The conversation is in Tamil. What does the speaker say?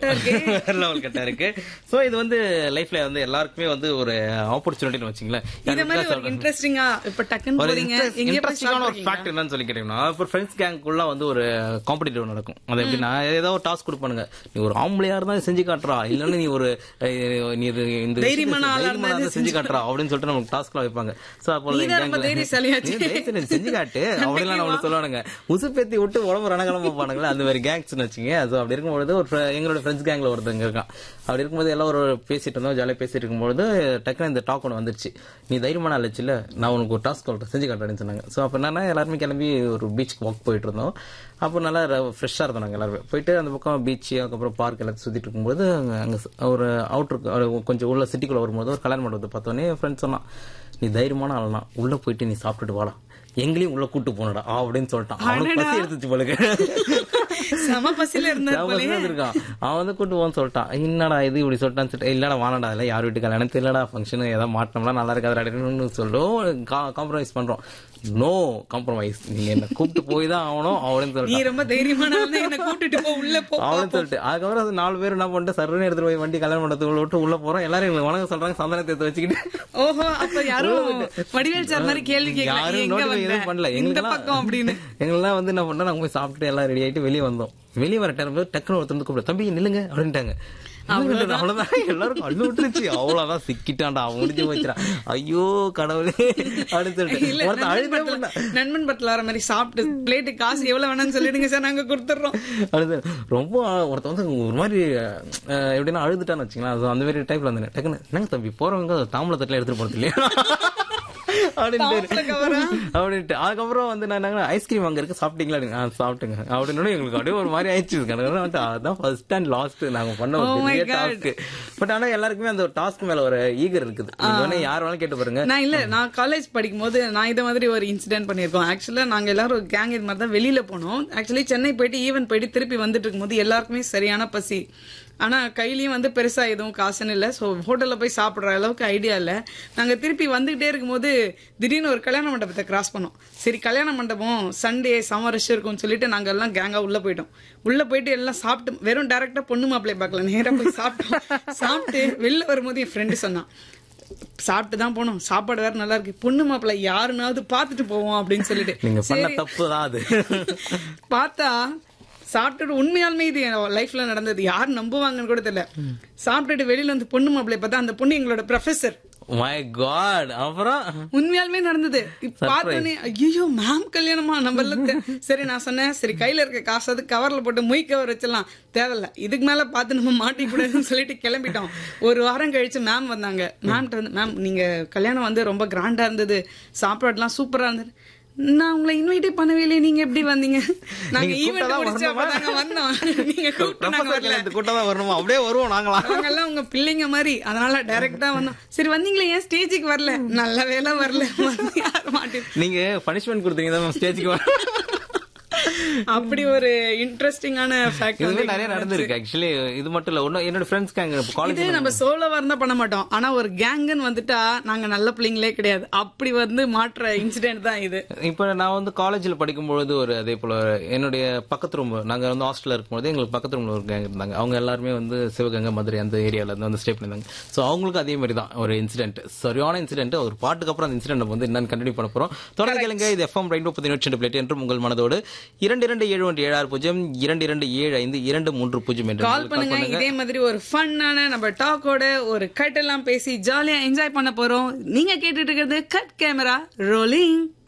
கட்டா இருக்கு வேற லெவல் கட்டா இருக்கு சோ இது வந்து லைஃப்ல வந்து எல்லாருக்குமே வந்து ஒரு ஆப்பர்ச்சுனிட்டின்னு வச்சுங்களேன் இத மாதிரி ஒரு இன்ட்ரெஸ்டிங்கா இப்ப டக்குன்னு ஒரு போறீங்க எங்க போய் இன்ட்ரெஸ்டிங்கான ஒரு சாப்பிடுறீங்க ஃபேக்ட் என்னன்னு சொல்லி கேட்டீங்கன்னா இப்போ ஃப்ரெண்ட்ஸ் கேங்குள்ள வந்து ஒரு காம்படிட்டிவ் நடக்கும் அது எப்படின்னா ஏதோ ஒரு டாஸ்க் கொடுப்பானுங்க நீ ஒரு ஆம்பளையா இருந்தா இதை செஞ்சு காட்டுறா இல்லன்னா நீ ஒரு அஹ், நீ இது இந்த விஷயத்தை தைரியமான ஆளா தைரியமா இருந்தா இருந்தா செஞ்சு காட்டுறா அப்படின்னு சொல்லிட்டு நமக்கு டாஸ்க்லாம் வைப்பாங்க சோ அப்போ நீ தான் ரொம்ப தைரியசாலியாச்சு. செஞ்சு காட்டு அப்படிலாம் நம்மளுக்கு சொல்லுவானுங்க உசுப்பேத்தி விட்டு உடம்பு ரணகலம் வைப்பானுங்களே அந்த மாதிரி கேங்ஸ்னு வச்சுங்க அது அப்படி இருக்கும்போது ஒரு fr- எங்களோட ஃப்ரெண்ட்ஸ் கேங்ல ஒருத்தங்க இருக்கான் அப்படி இருக்கும்போது எல்லாம் ஒரு பேசிட்டு இருந்தோம் ஜாலியாக பேசிட்டு இருக்கும்போது டக்குனு இந்த டாக் ஒன்று வந்துருச்சு நீ தைரியமான ஆளுச்சுல நான் உனக்கு ஒரு டாஸ்க் சொல்றேன் செஞ்சு காட்டுறேன்னு சொன்னாங்க ஸோ அப்போ என்னன்னா எல்லாருமே கிளம்பி ஒரு பீச்சுக்கு வாக் போயிட்டு இருந்தோம் அப்போ நல்லா ஃப்ரெஷ்ஷாக இருந்தோம் நாங்கள் எல்லாருமே போயிட்டு அந்த பக்கம் பீச் அதுக்கப்புறம் பார்க் எல்லாத்தையும் சுற்றிட்டு இருக்கும்போது அங்கே அங்கே ஒரு அவுட்ருக்கு கொஞ்சம் உள்ள சிட்டிக்குள்ள வரும்போது ஒரு கல்யாண மண்டபத்தை பார்த்தோன்னே ஃப்ரெண்ட்ஸ் சொன்னான் நீ தைரியமான ஆள்னா உள்ள போயிட்டு நீ சாப்பிட்டுட்டு வாடா எங்களையும் உள்ள கூட்டு போனடா அப்படின்னு சொல்லிட்டான் அவனுக்கு பசி எடுத்துச்சு போலுக்கு செம பசியில இருந்தா அவன் பசியில இருந்திருக்கான். அவன் வந்து கூட்டு போன்னு சொல்லிட்டான் என்னடா இது இப்படி சொல்லிட்டான்னு சொல்லிட்டு இல்லடா வானடா இல்ல யார் வீட்டு கல்யாணம் தெரியலடா ஃபங்க்ஷன் ஏதாவது மாட்டினோம்னா நல்லா இருக்காது அப்படின்னு சொல்லிட்டு காம்ப்ரமைஸ் பண்றோம் நோ காம்ப்ரமைஸ் நீங்க என்ன கூப்பிட்டு போய் தான் ஆகணும் அப்படின்னு நீ சொல்லிட்டான் ரொம்ப தைரியமான ஆள் தான் என்ன கூட்டிட்டு போ உள்ள போ அவனு சொல்லிட்டு அதுக்கப்புறம் அது நாலு பேர் என்ன பண்ணிட்டு சர்வனு எடுத்துட்டு போய் வண்டி கல்யாணம் மண்டபத்துக்குள்ள விட்டு உள்ள போறோம் எல்லாரும் எங்களுக்கு வணக்கம் சொல்றாங்க சந்தனத்தை எடுத்து வச்சுக்கிட்டு ஓஹோ அப்ப யாரும் வடிவேல் சார் மாதிரி கேள்வி கேட்கல யாரும் எங்க notify எதுவும் பண்ணல வந்த இந்த பக்கம் அப்படின்னு எங்கெல்லாம் வந்து என்ன பண்ணோம் நாங்க போய் சாப்பிட்டு எல்லாம் ரெடி ஆயிட்டு வெளியே வந்தோம் வெளியே வர டைம் டக்குனு ஒருத்தர் வந்து கூப்பிட தம்பி நில்லுங்க அப்படின்ட்டாங்க அவ்வளவுதான் எல்லாரும் கண்ணு விட்டுருச்சு அவ்வளவுதான் சிக்கிட்டான்டா அவன் முடிஞ்சு போச்சுடா ஐயோ கடவுளே அப்படின்னு சொல்லிட்டு இல்ல ஒருத்தன் நண்பன் அழுதே படத்துல நண்பன் படத்துல வர மாதிரி சாப்பிட்டு பிளேட்டு காசு எவ்வளவு வேணும்னு சொல்லிடுங்க சார் நாங்க கொடுத்துறோம் அது ரொம்ப ஒருத்தன் வந்து ஒரு மாதிரி அஹ், எப்படின்னா அழுதுட்டான்னு வச்சுங்களேன் அது அந்த மாதிரி டைப்ல வந்து டக்குன்னு என்னங்க தம்பி போறவங்க தாம்பளை தட்டுல எடுத்துட்டு போறது இல்லையா தாம்பளை அப்படின்ட்டு cover ஆ? அப்படின்ட்டு அதுக்கப்புறம் வந்து நான் ஐஸ்கிரீம் அங்க இருக்கு சாப்பிட்டீங்களா நீங்க? ஆ, சாப்பிட்டுங்க அப்படின்னு எங்களுக்கு அப்படியே ஒரு மாதிரி ஆயிடுச்சு கணக்கு வந்து அதான் ஃபர்ஸ்ட் அண்ட் லாஸ்ட் நாங்க பண்ண Oh ஒரு my பெரிய God. டாஸ்க் பட் ஆனா எல்லாருக்குமே அந்த டாஸ்க் மேல ஒரு ஈகர் இருக்குது நீங்க வேணா யார் வேணாலும் கேட்டு பாருங்க நான் இல்ல நான் காலேஜ் படிக்கும் போது நான் இத மாதிரி ஒரு இன்சிடென்ட் பண்ணிருக்கோம் ஆக்சுவலா நாங்க எல்லாரும் கேங் இது மாதிரி தான் வெளியில போனோம் ஆக்சுவலி சென்னை போயிட்டு ஈவன் போயிட்டு திருப்பி வந்துட்டு இருக்கும்போது எல்லாருக்குமே சரியான பசி ஆனா கையிலயும் வந்து பெருசா எதுவும் காசுன்னு இல்ல சோ ஹோட்டல்ல போய் சாப்பிடுற அளவுக்கு ஐடியா இல்ல நாங்க திருப்பி வந்துகிட்டே இருக்கும்போது திடீர்னு ஒரு கல்யாண மண்டபத்தை கிராஸ் பண்ணோம் சரி கல்யாண மண்டபம் சண்டே சம ரஷ் இருக்கும்னு சொல்லிட்டு நாங்க எல்லாம் கேங்கா உள்ள போயிட்டோம் உள்ள போயிட்டு எல்லாம் சாப்பிட்டு வெறும் டைரக்டா பொண்ணு மாப்பிள்ளை பார்க்கல நேரா போய் சாப்பிட்டோம் சாப்பிட்டு வெளில வரும்போது என் ஃப்ரெண்டு சொன்னான் சாப்பிட்டு தான் போனோம் சாப்பாடு வேற நல்லா இருக்கு பொண்ணு மாப்பிள்ளை யாருனாவது பார்த்துட்டு போவோம் அப்படின்னு சொல்லிட்டு நீங்க பண்ண தப்பு தான் அது பார்த்தா சாப்பிட்டுட்டு உண்மையாலுமே இது என் லைஃப்ல நடந்தது யார் நம்புவாங்கன்னு கூட தெரியல சாப்பிட்டுட்டு வெளியில வந்து பொண்ணு மாப்பிள்ளை பார்த்தா அந்த பொண்ணு எங்களோட ப்ரொஃபசர் மை காட் அப்புறம் உண்மையாலுமே நடந்தது இப்ப பார்த்தோன்னே ஐயோ மேம் கல்யாணமா நம்ம எல்லாம் தெ- சரி நான் சொன்னேன் சரி கையில இருக்க காசாவது கவர்ல போட்டு மொய் கவர் வச்சிடலாம் தேவையில்ல இதுக்கு மேல பார்த்து நம்ம மாட்டிக்கூடாதுன்னு சொல்லிட்டு கிளம்பிட்டோம் ஒரு வாரம் கழிச்சு மேம் வந்தாங்க மேம்கிட்ட வந்து மேம் நீங்க கல்யாணம் வந்து ரொம்ப கிராண்டா இருந்தது சாப்பாடுலாம் சூப்பரா இருந்தது நான் உங்களை இன்வைட்டே பண்ணவே இல்லையே நீங்க எப்படி வந்தீங்க நாங்க நீங்க ஈவெண்ட் கூப்பிட்டா முடிச்சு வரணுமா? அப்பதாங்க வந்தோம் நீங்க கூப்பிட்டு நாங்க ப்ரொஃபசர் வரல கல்யாணத்துக்கு கூட்டம் தான் வரணுமா அப்படியே வருவோம் நாங்களா நாங்கெல்லாம் உங்க பிள்ளைங்க மாதிரி அதனால டைரக்டா வந்தோம் சரி வந்தீங்களே ஏன் ஸ்டேஜுக்கு வரல நல்ல வேலை வரல வந்து யாரும் மாட்டேன் நீங்க பனிஷ்மெண்ட் கொடுத்தீங்க தான் ஸ்டேஜுக்கு அப்படி ஒரு இன்ட்ரெஸ்டிங்கான ஃபேக்ட் இது வந்து மாதிரி நிறைய நடந்திருக்கு ஆக்சுவலி இது மட்டும் இல்ல ஒன்னும் என்னோட ஃப்ரெண்ட்ஸ் கேங்க காலேஜ் இது நம்ம சோலோவா இருந்தா பண்ண மாட்டோம் ஆனா ஒரு கேங்குன்னு வந்துட்டா நாங்க நல்ல பிள்ளைங்களே கிடையாது அப்படி வந்து மாற்ற இன்சிடென்ட் தான் இது இப்போ நான் வந்து காலேஜ்ல படிக்கும்பொழுது ஒரு அதே போல என்னுடைய பக்கத்து ரூம் நாங்க வந்து ஹாஸ்டல்ல இருக்கும்போது எங்களுக்கு பக்கத்து ரூம்ல ஒரு கேங் இருந்தாங்க அவங்க எல்லாருமே வந்து சிவகங்கை மதுரை அந்த ஏரியால இருந்து வந்து ஸ்டே பண்ணிருந்தாங்க ஸோ அவங்களுக்கு அதே மாதிரி தான் ஒரு இன்சிடென்ட் சரியான இன்சிடென்ட் ஒரு பாட்டுக்கு அப்புறம் அந்த இன்சிடென்ட் வந்து என்னன்னு கண்டினியூ பண்ண போறோம் தொடர்ந்து கேளுங்க இது எஃப்எம் ரெயின்போ பதினெட்டு ரெண்டு பிளேட் என்றும் உங்கள் மனதோடு இரண்டு இரண்டு ஏழு ஒன்று ஏழு ஆறு பூஜ்ஜியம் இரண்டு இரண்டு ஏழு ஐந்து இரண்டு மூன்று பூஜ்ஜியம் என்று கால் பண்ணுங்க இதே மாதிரி ஒரு ஃபன்னான நம்ம டாக்கோட ஒரு கட் எல்லாம் பேசி ஜாலியா என்ஜாய் பண்ண போறோம் நீங்க கேட்டுட்டு இருக்கிறது கட் கேமரா ரோலிங்